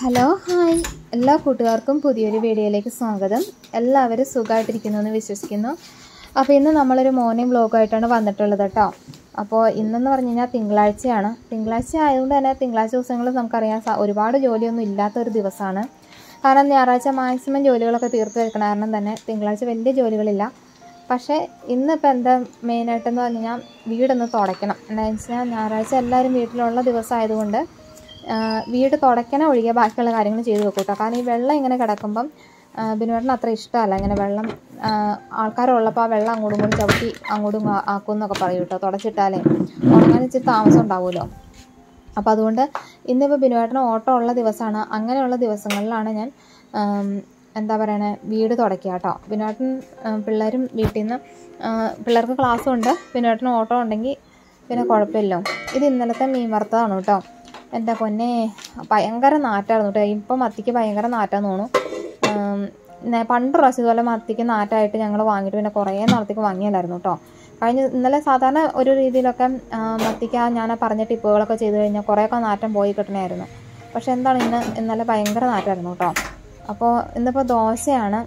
hello hi എല്ലാ കൂട്ടുകാർക്കും പുതിയൊരു വീഡിയോയിലേക്ക് സ്വാഗതം എല്ലാവരും സുഖമായിട്ടിരിക്കുന്നു എന്ന് വിശ്വസിക്കുന്നു അപ്പോൾ ഇന്ന് നമ്മളൊരു മോർണിംഗ് വ്ലോഗായിട്ടാണ് വന്നിട്ടുള്ളത് കേട്ടോ അപ്പോൾ ഇന്നെന്ന് പറഞ്ഞു കഴിഞ്ഞാൽ തിങ്കളാഴ്ചയാണ് തിങ്കളാഴ്ച ആയതുകൊണ്ട് തന്നെ തിങ്കളാഴ്ച ദിവസങ്ങളിൽ നമുക്കറിയാം സ- ഒരുപാട് ജോലിയൊന്നും ഇല്ലാത്തൊരു ദിവസമാണ് കാരണം ഞായറാഴ്ച മാക്സിമം ജോലികളൊക്കെ തീർത്ത് വെക്കണം കാരണം തന്നെ തിങ്കളാഴ്ച വലിയ ജോലികളില്ല പക്ഷേ ഇന്നിപ്പോൾ എന്താ മെയിനായിട്ടെന്ന് പറഞ്ഞു കഴിഞ്ഞാൽ വീടൊന്ന് തുടയ്ക്കണം എന്താണെന്ന് വെച്ചാൽ ഞായറാഴ്ച എല്ലാവരും വീട്ടിലുള്ള ദിവസം ആയതുകൊണ്ട് ആ, വീട് തുടയ്ക്കണ ഒഴികെ ബാക്കിയുള്ള കാര്യങ്ങൾ ചെയ്തു വെക്കും കേട്ടോ കാരണം ഈ വെള്ളം ഇങ്ങനെ കിടക്കുമ്പം ആ, ബിനുവേട്ടന് അത്ര ഇഷ്ടമല്ല ഇങ്ങനെ വെള്ളം ആ, ആൾക്കാരുള്ളപ്പോൾ ആ വെള്ളം അങ്ങോട്ടും ഇങ്ങോട്ടും ചവിട്ടി അങ്ങോട്ടും ഇങ്ങോ ആക്കും എന്നൊക്കെ പറയും കേട്ടോ തുടച്ചിട്ടാലേ ഉണങ്ങാൻ ഇച്ചിരി താമസം ഉണ്ടാവുമല്ലോ അപ്പോൾ അതുകൊണ്ട് ഇന്നിപ്പോൾ ബിനുവേട്ടന് ഓട്ടം ഉള്ള ദിവസമാണ് അങ്ങനെയുള്ള ദിവസങ്ങളിലാണ് ഞാൻ ആം, എന്താ പറയണേ വീട് തുടയ്ക്കുക കേട്ടോ ബിനുവേട്ടൻ ആ, പിള്ളേരും വീട്ടിൽ നിന്ന് പിള്ളേർക്ക് ക്ലാസ്സും ഉണ്ട് ബിനുവേട്ടന് ഓട്ടം ഉണ്ടെങ്കിൽ പിന്നെ കുഴപ്പമില്ലോ ഇത് ഇന്നലത്തെ മീൻ വറുത്തതാണ് കേട്ടോ എൻ്റെ പൊന്നെ ഭയങ്കര നാറ്റായിരുന്നു കേട്ടോ ഇപ്പം മത്തിക്ക് ഭയങ്കര നാറ്റാന്ന് തോന്നുന്നു ആം, നെ- പണ്ട് പ്രാവശ്യം ഇതുപോലെ മത്തിക്ക് നാറ്റായിട്ട് ഞങ്ങൾ വാങ്ങിയിട്ട് പിന്നെ കുറേ നാളത്തേക്ക് വാങ്ങിയല്ലായിരുന്നു കേട്ടോ കഴിഞ്ഞ ഇന്നലെ സാധാരണ ഒരു രീതിയിലൊക്കെ ആ, മത്തിക്ക് ആ ഞാൻ ആ പറഞ്ഞ ടിപ്പുകളൊക്കെ ചെയ്ത് കഴിഞ്ഞാൽ കുറേയൊക്കെ നാറ്റം പോയി കിട്ടണമായിരുന്നു പക്ഷെ എന്താണ് ഇന്ന് ഇന്നലെ ഭയങ്കര നാറ്റായിരുന്നു കേട്ടോ അപ്പോൾ ഇന്നിപ്പോൾ ദോശയാണ്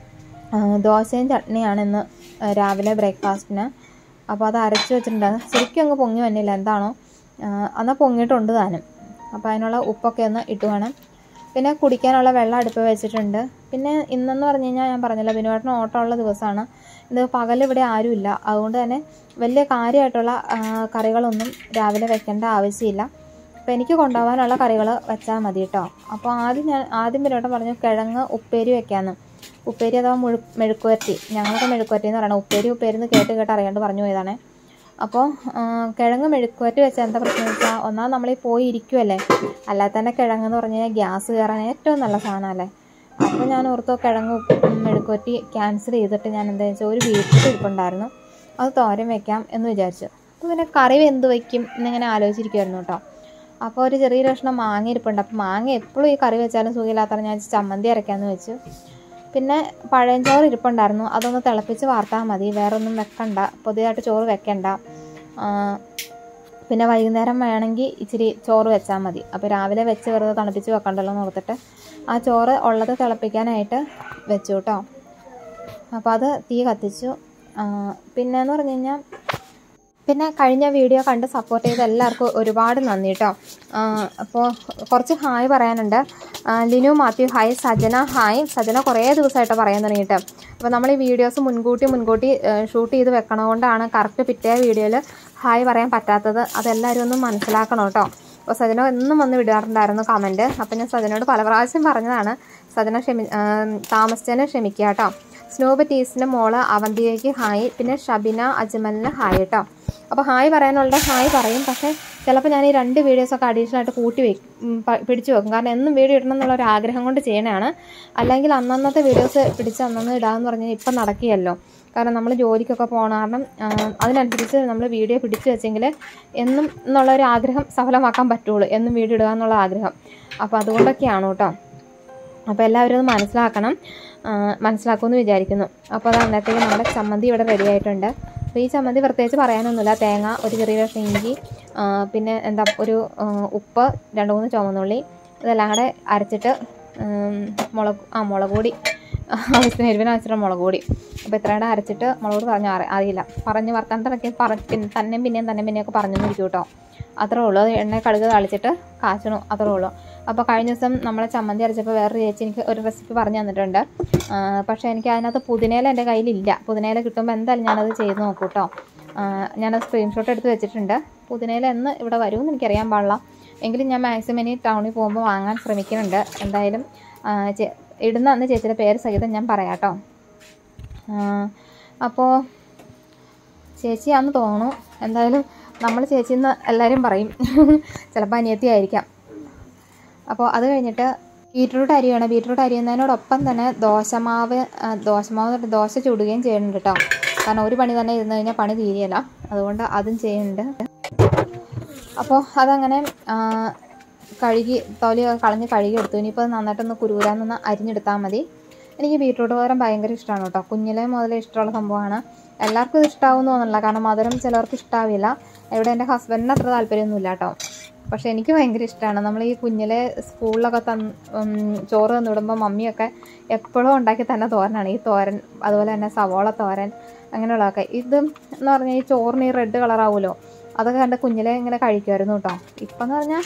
ആ, ദോശയും ചട്നിയാണ് ഇന്ന് ആ, രാവിലെ ബ്രേക്ക്ഫാസ്റ്റിന് അപ്പോൾ അത് അരച്ച് വെച്ചിട്ടുണ്ട് ശരിക്കും അങ്ങ് പൊങ്ങി വന്നില്ല എന്താണോ എന്നാൽ പൊങ്ങിയിട്ടുണ്ട് താനും അപ്പോൾ അതിനുള്ള ഉപ്പൊക്കെ ഒന്ന് ഇട്ട് വേണം പിന്നെ കുടിക്കാനുള്ള വെള്ളം അടുപ്പ് വെച്ചിട്ടുണ്ട് പിന്നെ ഇന്നെന്ന് പറഞ്ഞു കഴിഞ്ഞാൽ ഞാൻ പറഞ്ഞല്ലോ ബിനുവേട്ടന് ഓട്ടമുള്ള ദിവസമാണ് ഇത് പകലിവിടെ ആരുമില്ല അതുകൊണ്ട് തന്നെ വലിയ കാര്യമായിട്ടുള്ള ആ, കറികളൊന്നും രാവിലെ വെക്കേണ്ട ആവശ്യമില്ല അപ്പോൾ എനിക്ക് കൊണ്ടുപോകാനുള്ള കറികൾ വെച്ചാൽ മതി കേട്ടോ അപ്പോൾ ആദ്യം ഞാൻ ആദ്യം ബിനുവേട്ടൻ പറഞ്ഞു കിഴങ്ങ് ഉപ്പേരി വെക്കാമെന്ന് ഉപ്പേരി അഥവാ മുഴു മെഴുക്കുവരട്ടി ഞങ്ങളൊക്കെ മെഴുക്കുവരട്ടി എന്ന് പറയണം ഉപ്പേരി ഉപ്പേരി എന്ന് കേട്ട് കേട്ട് അറിയാണ്ട് പറഞ്ഞു പോയതാണേ അപ്പോൾ കിഴങ്ങ് മെഴുക്കുവരട്ടി വെച്ചാൽ എന്താ പ്രശ്നം വെച്ചാൽ ഒന്നാമത് നമ്മളീ പോയി ഇരിക്കുമല്ലേ അല്ലാതെ തന്നെ കിഴങ്ങ് എന്ന് പറഞ്ഞു കഴിഞ്ഞാൽ ഗ്യാസ് കയറാൻ ഏറ്റവും നല്ല സാധനമല്ലേ അപ്പോൾ ഞാൻ ഓർത്തു കിഴങ്ങ് ഉപ്പ് മെഴുക്കുവരട്ടി ക്യാൻസൽ ചെയ്തിട്ട് ഞാൻ എന്താ വെച്ചാൽ ഒരു ബീറ്റ്റൂട്ട് ഇരിപ്പുണ്ടായിരുന്നു അത് തോരൻ വെക്കാം എന്ന് വിചാരിച്ചു അപ്പോൾ പിന്നെ കറി എന്ത് വയ്ക്കും എന്നിങ്ങനെ ആലോചിച്ചിരിക്കുമായിരുന്നു കേട്ടോ അപ്പോൾ ഒരു ചെറിയ കഷ്ണം മാങ്ങ ഇരിപ്പുണ്ട് അപ്പോൾ മാങ്ങ എപ്പോഴും ഈ കറി വെച്ചാലും സുഖമില്ലാത്ത ഞാൻ ചമ്മന്തി അരയ്ക്കാമെന്ന് വെച്ചു പിന്നെ പഴയഞ്ചോറ് ഇരിപ്പുണ്ടായിരുന്നു അതൊന്ന് തിളപ്പിച്ച് വാർത്താൽ മതി വേറെ ഒന്നും വെക്കണ്ട പുതിയതായിട്ട് ചോറ് വെക്കണ്ട ആ, പിന്നെ വൈകുന്നേരം വേണമെങ്കിൽ ഇച്ചിരി ചോറ് വെച്ചാൽ മതി അപ്പോൾ രാവിലെ വെച്ച് വെറുതെ തണുപ്പിച്ച് വെക്കണ്ടല്ലോ എന്ന് ഓർത്തിട്ട് ആ ചോറ് ഉള്ളത് തിളപ്പിക്കാനായിട്ട് വെച്ചു കേട്ടോ അപ്പോൾ അത് തീ കത്തിച്ചു ആ, പിന്നെന്ന് പറഞ്ഞു കഴിഞ്ഞാൽ പിന്നെ കഴിഞ്ഞ വീഡിയോ കണ്ട് സപ്പോർട്ട് ചെയ്ത എല്ലാവർക്കും ഒരുപാട് നന്ദി കേട്ടോ അപ്പോൾ കുറച്ച് ഹായ് പറയാനുണ്ട് ആ, ലിനു മാത്യു ഹായ് സജന ഹായ് സജന കുറേ ദിവസമായിട്ട് പറയാൻ തുടങ്ങിയിട്ട് അപ്പോൾ നമ്മൾ ഈ വീഡിയോസ് മുൻകൂട്ടി മുൻകൂട്ടി ഷൂട്ട് ചെയ്ത് വെക്കണതുകൊണ്ടാണ് കറക്റ്റ് പിറ്റേ വീഡിയോയിൽ ഹായ് പറയാൻ പറ്റാത്തത് അതെല്ലാവരും ഒന്ന് മനസ്സിലാക്കണം കേട്ടോ അപ്പോൾ സജന എന്നും വന്ന് വിടാറുണ്ടായിരുന്നു കമൻറ്റ് അപ്പോൾ ഞാൻ സജനോട് പല പ്രാവശ്യം പറഞ്ഞതാണ് സജന ക്ഷമി ആ, താമസിച്ചതിന് ക്ഷമിക്കുക കേട്ടോ സ്നോബ് ടീസിൻ്റെ മോള് അവന്തിയേക്ക് ഹായ് പിന്നെ ഷബിന അജ്മലിന് ഹായ് കേട്ടോ അപ്പോൾ ഹായ് പറയാനുള്ള ഹായ് പറയും പക്ഷേ ചിലപ്പോൾ ഞാൻ ഈ രണ്ട് വീഡിയോസൊക്കെ അഡീഷണൽ ആയിട്ട് കൂട്ടി വെക്കും ഉം, പ- പിടിച്ചു വെക്കും കാരണം എന്നും വീഡിയോ ഇടണം എന്നുള്ള ഒരു ആഗ്രഹം കൊണ്ട് ചെയ്യണതാണ് അല്ലെങ്കിൽ അന്നന്നത്തെ വീഡിയോസ് പിടിച്ച് അന്നന്ന് ഇടാമെന്ന് പറഞ്ഞാൽ ഇപ്പം നടക്കുകയല്ലോ കാരണം നമ്മൾ ജോലിക്കൊക്കെ പോകണം കാരണം ആ, അതിനനുസരിച്ച് നമ്മൾ വീഡിയോ പിടിച്ചു വെച്ചെങ്കിൽ എന്നും എന്നുള്ള ഒരു ആഗ്രഹം സഫലമാക്കാൻ പറ്റുള്ളൂ എന്നും വീഡിയോ ഇടുക എന്നുള്ള ആഗ്രഹം അപ്പോൾ അതുകൊണ്ടൊക്കെയാണ് കേട്ടോ അപ്പോൾ എല്ലാവരും അത് മനസ്സിലാക്കണം ആ, മനസ്സിലാക്കുമെന്ന് വിചാരിക്കുന്നു അപ്പോൾ അത് അന്നത്തേക്ക് നമ്മുടെ ചമ്മന്തി ഇവിടെ റെഡി ആയിട്ടുണ്ട് അപ്പോൾ ഈ ചമ്മന്തി പ്രത്യേകിച്ച് പറയാനൊന്നുമില്ല തേങ്ങ ഒരു ചെറിയ കഷ്ണം ഇഞ്ചി ആ, പിന്നെ എന്താ ഒരു ആ, ഉപ്പ് രണ്ട് മൂന്ന് ചുവന്നുള്ളി ഇതെല്ലാം കൂടെ അരച്ചിട്ട് ഉം, മുളക് ആ മുളക് പൊടി ആവശ്യത്തിന് എരിവിന് വെച്ചിട്ട് മുളക് പൊടി അപ്പോൾ ഇത്ര കൂടെ അരച്ചിട്ട് മുളക് പൊടി പറഞ്ഞ അറിയില്ല പറഞ്ഞ് വർത്താനത്തിനൊക്കെ പറ പിന്നെ തന്നെയും പിന്നെയും തന്നെ പിന്നെയൊക്കെ പറഞ്ഞു ഇരിക്കും കേട്ടോ അത്രേ ഉള്ളൂ അത് എണ്ണ കടുക് താളിച്ചിട്ട് കാച്ചണു അത്രേ ഉള്ളൂ അപ്പോൾ കഴിഞ്ഞ ദിവസം നമ്മളെ ചമ്മന്തി അരച്ചപ്പോൾ വേറൊരു ചേച്ചി എനിക്ക് ഒരു റെസിപ്പി പറഞ്ഞു തന്നിട്ടുണ്ട് ആ, പക്ഷേ എനിക്ക് അതിനകത്ത് പുതിനയില എൻ്റെ കയ്യിലില്ല പുതിനയില കിട്ടുമ്പോൾ എന്തായാലും ഞാനത് ചെയ്ത് നോക്കൂ കേട്ടോ ആ, ഞാനത് സ്ക്രീൻഷോട്ട് എടുത്ത് വെച്ചിട്ടുണ്ട് പുതിനയില എന്ന് ഇവിടെ വരുമെന്ന് എനിക്കറിയാൻ പാടില്ല എങ്കിലും ഞാൻ മാക്സിമം ഇനി ടൗണിൽ പോകുമ്പോൾ വാങ്ങാൻ ശ്രമിക്കുന്നുണ്ട് എന്തായാലും ആ, ചെ- ഇടുന്ന അന്ന് ചേച്ചിയുടെ പേര് സഹിതം ഞാൻ പറയാം കേട്ടോ അപ്പോൾ ചേച്ചിയാന്ന് തോന്നുന്നു എന്തായാലും നമ്മൾ ചേച്ചിന്ന് എല്ലാവരും പറയും ചിലപ്പോൾ അനിയത്തി ആയിരിക്കാം അപ്പോൾ അത് കഴിഞ്ഞിട്ട് ബീറ്റ്റൂട്ട് അരിയാണ് ബീറ്റ്റൂട്ട് അരിയുന്നതിനോടൊപ്പം തന്നെ ദോശമാവ് ആ, ദോശമാവ് എന്ന് പറഞ്ഞാൽ ദോശ ചുടുകയും ചെയ്യുന്നുണ്ട് കേട്ടോ കാരണം ഒരു പണി തന്നെ ഇരുന്ന് കഴിഞ്ഞാൽ പണി തീരെയല്ല അതുകൊണ്ട് അതും ചെയ്യുന്നുണ്ട് അപ്പോൾ അതങ്ങനെ ആ, കഴുകി തൊലി കളഞ്ഞ് കഴുകി എടുത്തു ഇനിയിപ്പോൾ അത് നന്നായിട്ടൊന്ന് കുരുകുരാന്നൊന്ന് അരിഞ്ഞെടുത്താൽ മതി എനിക്ക് ബീട്രൂട്ട് തോരൻ ഭയങ്കര ഇഷ്ടമാണ് കേട്ടോ കുഞ്ഞിലേ മുതലേ ഇഷ്ടമുള്ള സംഭവമാണ് എല്ലാവർക്കും ഇത് ഇഷ്ടാവും തോന്നുന്നില്ല കാരണം മധുരം ചിലർക്ക് ഇഷ്ടാവില്ല ഇവിടെ എൻ്റെ ഹസ്ബൻഡിന് അത്ര താല്പര്യമൊന്നുമില്ല കേട്ടോ പക്ഷെ എനിക്ക് ഭയങ്കര ഇഷ്ടമാണ് നമ്മൾ ഈ കുഞ്ഞിലെ സ്കൂളിലൊക്കെ തന്ന് ഉം, ചോറ് തന്നിടുമ്പോൾ മമ്മിയൊക്കെ എപ്പോഴും ഉണ്ടാക്കി തന്നെ തോരനാണ് ഈ തോരൻ അതുപോലെ തന്നെ സവോള തോരൻ അങ്ങനെയുള്ളതൊക്കെ ഇത് എന്ന് പറഞ്ഞാൽ ഈ ചോറിന് ഈ റെഡ് കളറാവുമല്ലോ അതൊക്കെ കണ്ട് കുഞ്ഞിലെ ഇങ്ങനെ കഴിക്കുമായിരുന്നു കേട്ടോ ഇപ്പം എന്ന് പറഞ്ഞാൽ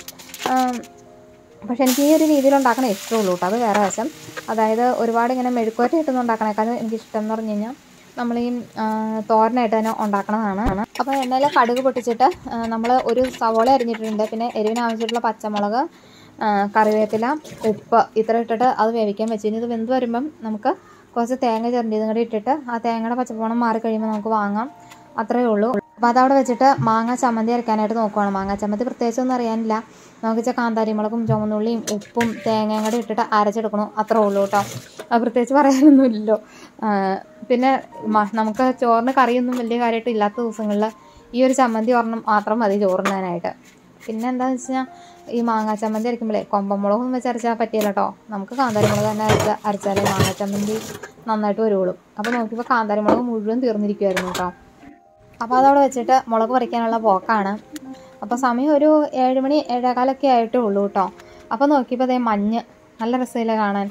പക്ഷെ എനിക്ക് ഈ ഒരു രീതിയിൽ ഉണ്ടാക്കണ ഇഷ്ടമുള്ളൂ കേട്ടോ അത് വേറെ വശം അതായത് ഒരുപാട് ഇങ്ങനെ മെഴുക്കുവരട്ടി കിട്ടുന്ന ഉണ്ടാക്കണേക്കാളും എനിക്ക് ഇഷ്ടം എന്ന് പറഞ്ഞു കഴിഞ്ഞാൽ നമ്മൾ ഈ ആ, തോരനായിട്ട് തന്നെ ഉണ്ടാക്കണതാണ് അപ്പോൾ എണ്ണയിൽ കടുക് പൊട്ടിച്ചിട്ട് നമ്മൾ ഒരു സവോള അരിഞ്ഞിട്ടുണ്ട് പിന്നെ എരിവിന് ആവശ്യമായിട്ടുള്ള പച്ചമുളക് ആ, കറിവേപ്പില ഉപ്പ് ഇത്ര ഇട്ടിട്ട് അത് വേവിക്കാൻ വെച്ചു ഇനി ഇത് വെന്ത് വരുമ്പം നമുക്ക് കുറച്ച് തേങ്ങ ചിരണ്ടിയതും കൂടി ഇട്ടിട്ട് ആ തേങ്ങയുടെ പച്ചപ്പോണം മാറി കഴിയുമ്പോൾ നമുക്ക് വാങ്ങാം അത്രയേ ഉള്ളൂ അപ്പോൾ അതവിടെ വെച്ചിട്ട് മാങ്ങ ചമ്മന്തി അരയ്ക്കാനായിട്ട് നോക്കുവാണ് മാങ്ങ ചമ്മന്തി പ്രത്യേകിച്ചൊന്നും അറിയാനില്ല നമുക്ക് വെച്ചാൽ കാന്താരിമുളകും ചുവന്നുള്ളിയും ഉപ്പും തേങ്ങയും കൂടി ഇട്ടിട്ട് അരച്ചെടുക്കണു അത്രേ ഉള്ളൂ കേട്ടോ അത് പ്രത്യേകിച്ച് പറയാനൊന്നുമില്ലല്ലോ ആ, പിന്നെ മ- നമുക്ക് ചോറിന് കറിയൊന്നും വലിയ കാര്യമായിട്ട് ഇല്ലാത്ത ദിവസങ്ങളിൽ ഈ ഒരു ചമ്മന്തി ഒരെണ്ണം മാത്രം മതി ചോറിനാനായിട്ട് പിന്നെ എന്താണെന്ന് വെച്ച് കഴിഞ്ഞാൽ ഈ മാങ്ങാ ചമ്മന്തി അരയ്ക്കുമ്പോഴേ കൊമ്പമുളകൊന്നും വെച്ച് അരച്ചാൽ പറ്റില്ല കേട്ടോ നമുക്ക് കാന്താരിമുളക് തന്നെ അരച്ച അരച്ചാലേ മാങ്ങാ ചമ്മന്തി നന്നായിട്ട് വരുള്ളൂ അപ്പോൾ നോക്കിയപ്പോൾ കാന്താരിമുളക് മുഴുവൻ തീർന്നിരിക്കുമായിരുന്നു കേട്ടോ അപ്പോൾ അതവിടെ വെച്ചിട്ട് മുളക് പറിക്കാനുള്ള പോക്കാണ് അപ്പോൾ സമയം ഒരു ഏഴ് മണി ഏഴേകാലൊക്കെ ആയിട്ടേ ഉള്ളൂ കേട്ടോ അപ്പോൾ നോക്കിയപ്പോൾ അതേ മഞ്ഞ് നല്ല രസമില്ല കാണാൻ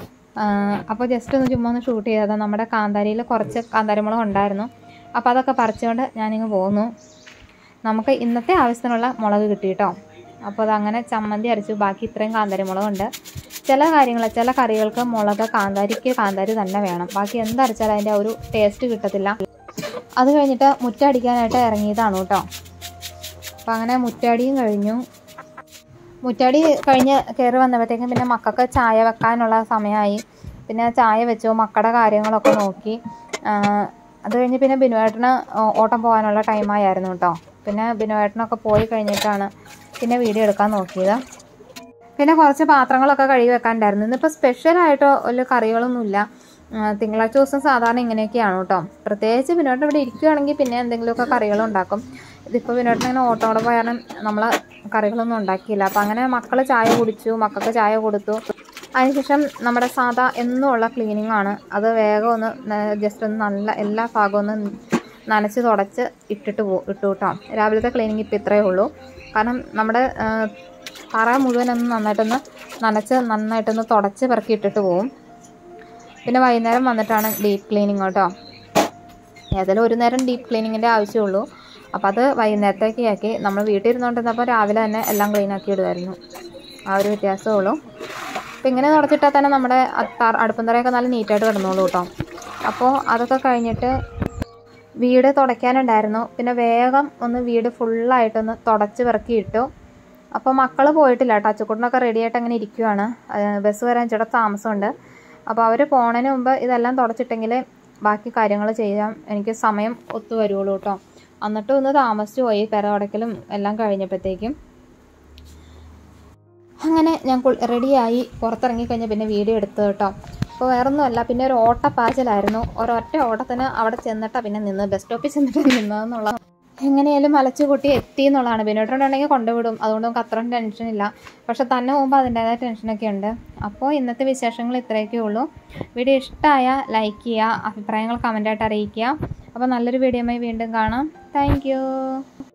അപ്പോൾ ജസ്റ്റ് ഒന്ന് ചുമ്മാ ഒന്ന് ഷൂട്ട് ചെയ്തതാണ് നമ്മുടെ കാന്താരിയിൽ കുറച്ച് കാന്താരിമുളക് ഉണ്ടായിരുന്നു അപ്പോൾ അതൊക്കെ പറിച്ചുകൊണ്ട് ഞാനിങ്ങ് പോന്നു നമുക്ക് ഇന്നത്തെ ആവശ്യത്തിനുള്ള മുളക് കിട്ടി കേട്ടോ അപ്പോൾ അതങ്ങനെ ചമ്മന്തി അരച്ചു ബാക്കി ഇത്രയും കാന്താരി മുളകുണ്ട് ചില കാര്യങ്ങൾ ചില കറികൾക്ക് മുളക് കാന്താരിക്ക് കാന്താരി തന്നെ വേണം ബാക്കി എന്തരച്ചാലും അതിൻ്റെ ആ ഒരു ടേസ്റ്റ് കിട്ടത്തില്ല അത് കഴിഞ്ഞിട്ട് മുറ്റടിക്കാനായിട്ട് ഇറങ്ങിയതാണ് കേട്ടോ അപ്പോൾ അങ്ങനെ മുറ്റടിയും കഴിഞ്ഞു മുറ്റടി കഴിഞ്ഞ് കയറി വന്നപ്പോഴത്തേക്കും പിന്നെ മക്കൾക്ക് ചായ വെക്കാനുള്ള സമയമായി പിന്നെ ചായ വെച്ചു മക്കളുടെ കാര്യങ്ങളൊക്കെ നോക്കി ആ, അത് കഴിഞ്ഞ് പിന്നെ ബിനുവേട്ടന് ഓട്ടം പോകാനുള്ള ടൈമായിരുന്നു കേട്ടോ പിന്നെ ബിനുവേട്ടനൊക്കെ പോയി കഴിഞ്ഞിട്ടാണ് പിന്നെ വീഡിയോ എടുക്കാൻ നോക്കിയത് പിന്നെ കുറച്ച് പാത്രങ്ങളൊക്കെ കഴുകി വെക്കാനുണ്ടായിരുന്നു ഇന്നിപ്പോൾ സ്പെഷ്യലായിട്ടോ വലിയ കറികളൊന്നുമില്ല ആ, തിങ്കളാഴ്ച ദിവസം സാധാരണ ഇങ്ങനെയൊക്കെയാണ് കേട്ടോ പ്രത്യേകിച്ച് വിനോദം ഇവിടെ ഇരിക്കുകയാണെങ്കിൽ പിന്നെ എന്തെങ്കിലുമൊക്കെ കറികൾ ഉണ്ടാക്കും ഇതിപ്പോൾ വിനോദം ഇങ്ങനെ ഓട്ടോടെ പോയാലും നമ്മൾ കറികളൊന്നും ഉണ്ടാക്കിയില്ല അപ്പം അങ്ങനെ മക്കൾ ചായ കുടിച്ചു മക്കൾക്ക് ചായ കൊടുത്തു അതിനുശേഷം നമ്മുടെ സാധാ എന്നുമുള്ള ക്ലീനിങ് ആണ് അത് വേഗം ഒന്ന് ജസ്റ്റ് ഒന്ന് നല്ല എല്ലാ ഭാഗവും ഒന്ന് നനച്ച് തുടച്ച് ഇട്ടിട്ട് പോ ഇട്ടു കേട്ടോ രാവിലത്തെ ക്ലീനിങ് ഇപ്പം ഇത്രയേ ഉള്ളൂ കാരണം നമ്മുടെ ആ, തറ മുഴുവനൊന്ന് നന്നായിട്ടൊന്ന് നനച്ച് നന്നായിട്ടൊന്ന് തുടച്ച് പെറുക്കി ഇട്ടിട്ട് പോവും പിന്നെ വൈകുന്നേരം വന്നിട്ടാണ് ഡീപ്പ് ക്ലീനിങ് കേട്ടോ ഏതായാലും ഒരു നേരം ഡീപ്പ് ക്ലീനിങ്ങിൻ്റെ ആവശ്യമുള്ളൂ അപ്പോൾ അത് വൈകുന്നേരത്തേക്ക് ആക്കി നമ്മൾ വീട്ടിൽ ഇരുന്നുകൊണ്ടിരുന്നപ്പോൾ രാവിലെ തന്നെ എല്ലാം ക്ലീൻ ആക്കി ഇടുമായിരുന്നു ആ ഒരു വ്യത്യാസമേ ഉള്ളൂ അപ്പോൾ ഇങ്ങനെ തുടച്ചിട്ടാൽ തന്നെ നമ്മുടെ അത്താർ അടുപ്പും തറയൊക്കെ നല്ല നീറ്റായിട്ട് കിടന്നോളൂ കേട്ടോ അപ്പോൾ അതൊക്കെ കഴിഞ്ഞിട്ട് വീട് തുടയ്ക്കാനുണ്ടായിരുന്നു പിന്നെ വേഗം ഒന്ന് വീട് ഫുള്ളായിട്ടൊന്ന് തുടച്ച് പെറുക്കി ഇട്ടു അപ്പോൾ മക്കൾ പോയിട്ടില്ല കേട്ടോ അച്ചുക്കുട്ടനൊക്കെ റെഡി ആയിട്ട് അങ്ങനെ ഇരിക്കുവാണ് ഏഹ് ബസ് വരാൻ ചേട്ടാ താമസമുണ്ട് അപ്പോൾ അവർ പോണതിന് മുമ്പ് ഇതെല്ലാം തുടച്ചിട്ടെങ്കിൽ ബാക്കി കാര്യങ്ങൾ ചെയ്യാൻ എനിക്ക് സമയം ഒത്തു വരുള്ളൂ കേട്ടോ എന്നിട്ട് ഒന്ന് താമസിച്ചു പോയി പെര അടയ്ക്കലും എല്ലാം കഴിഞ്ഞപ്പോഴത്തേക്കും അങ്ങനെ ഞാൻ കുൾ- റെഡിയായി പുറത്തിറങ്ങി കഴിഞ്ഞ് പിന്നെ വീഡിയോ എടുത്തു കേട്ടോ അപ്പോൾ വേറൊന്നുമല്ല പിന്നെ ഒരു ഓട്ടപ്പാച്ചിലായിരുന്നു ഒരൊറ്റ ഓട്ടത്തിന് അവിടെ ചെന്നിട്ടാണ് പിന്നെ നിന്ന് ബസ് സ്റ്റോപ്പിൽ ചെന്നിട്ട് നിന്നതെന്നുള്ള എങ്ങനെയായാലും മലച്ചു കൂട്ടി എത്തി എന്നുള്ളതാണ് ബിനോട്ടുണ്ടെങ്കിൽ കൊണ്ടുവിടും അതുകൊണ്ട് നമുക്ക് അത്രയും ടെൻഷനില്ല പക്ഷെ തന്നെ പോകുമ്പോൾ അതിൻ്റേതായ ടെൻഷനൊക്കെ ഉണ്ട് അപ്പോൾ ഇന്നത്തെ വിശേഷങ്ങൾ ഇത്രയൊക്കെ ഉള്ളൂ വീഡിയോ ഇഷ്ടമായ ലൈക്ക് ചെയ്യുക അഭിപ്രായങ്ങൾ കമൻറ്റായിട്ട് അറിയിക്കുക അപ്പോൾ നല്ലൊരു വീഡിയോയുമായി വീണ്ടും കാണാം താങ്ക്